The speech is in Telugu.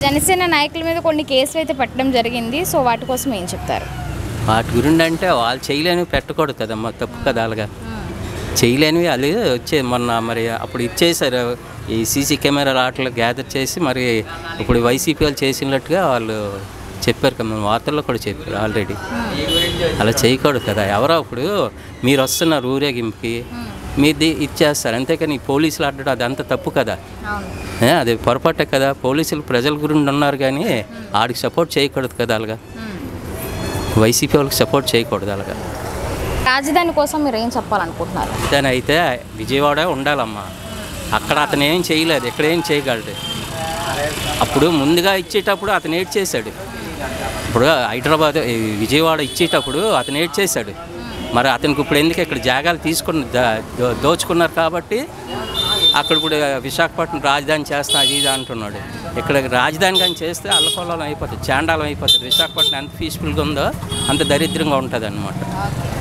జనసేన నాయకుల మీద కొన్ని కేసులు అయితే పెట్టడం జరిగింది సో వాటి కోసం ఏం చెప్తారు వాటి గురించి అంటే వాళ్ళు చేయలేనివి పెట్టకూడదు కదమ్మా తప్పు కదా అలాగా చేయలేనివి అది వచ్చే మొన్న మరి అప్పుడు ఇచ్చేసారు ఈ సీసీ కెమెరా ఆటలు గ్యాదర్ చేసి మరి ఇప్పుడు వైసీపీ వాళ్ళు చేసినట్టుగా వాళ్ళు చెప్పారు కదా మన వార్తల్లో కూడా చెప్పారు ఆల్రెడీ అలా చేయకూడదు కదా ఎవరో ఇప్పుడు మీరు వస్తున్నారు ఊరేగింపుకి మీది ఇచ్చేస్తారు అంతేకాని ఈ పోలీసులు ఆడడం అదంతా తప్పు కదా అవును ఏ, అది పొరపాటే కదా పోలీసులు ప్రజల గురించి ఉన్నారు కానీ ఆడికి సపోర్ట్ చేయకూడదు కదా అలాగా వైసీపీ వాళ్ళకి సపోర్ట్ చేయకూడదు అలాగా రాజధాని కోసం మీరు ఏం చెప్పాలనుకుంటున్నారు దాని అయితే విజయవాడ ఉండాలమ్మా అక్కడ అతను ఏం చేయలేదు ఇక్కడ ఏం చేయగలడు అప్పుడు ముందుగా ఇచ్చేటప్పుడు అతను ఏడ్ చేశాడు ఇప్పుడు హైదరాబాద్ ఈ విజయవాడ ఇచ్చేటప్పుడు అతను ఏడ్ చేశాడు మరి అతనికి ఇప్పుడు ఎందుకు ఇక్కడ జాగాలు తీసుకుని దా- దో- దోచుకున్నారు కాబట్టి అక్కడ ఇప్పుడు విశాఖపట్నం రాజధాని చేస్తా అది ఇది అంటున్నాడు ఇక్కడ రాజధాని కానీ చేస్తే అల్లకొల్లం అయిపోతుంది చాండాలం అయిపోతుంది విశాఖపట్నం ఎంత పీస్ఫుల్గా ఉందో అంత దరిద్రంగా ఉంటుంది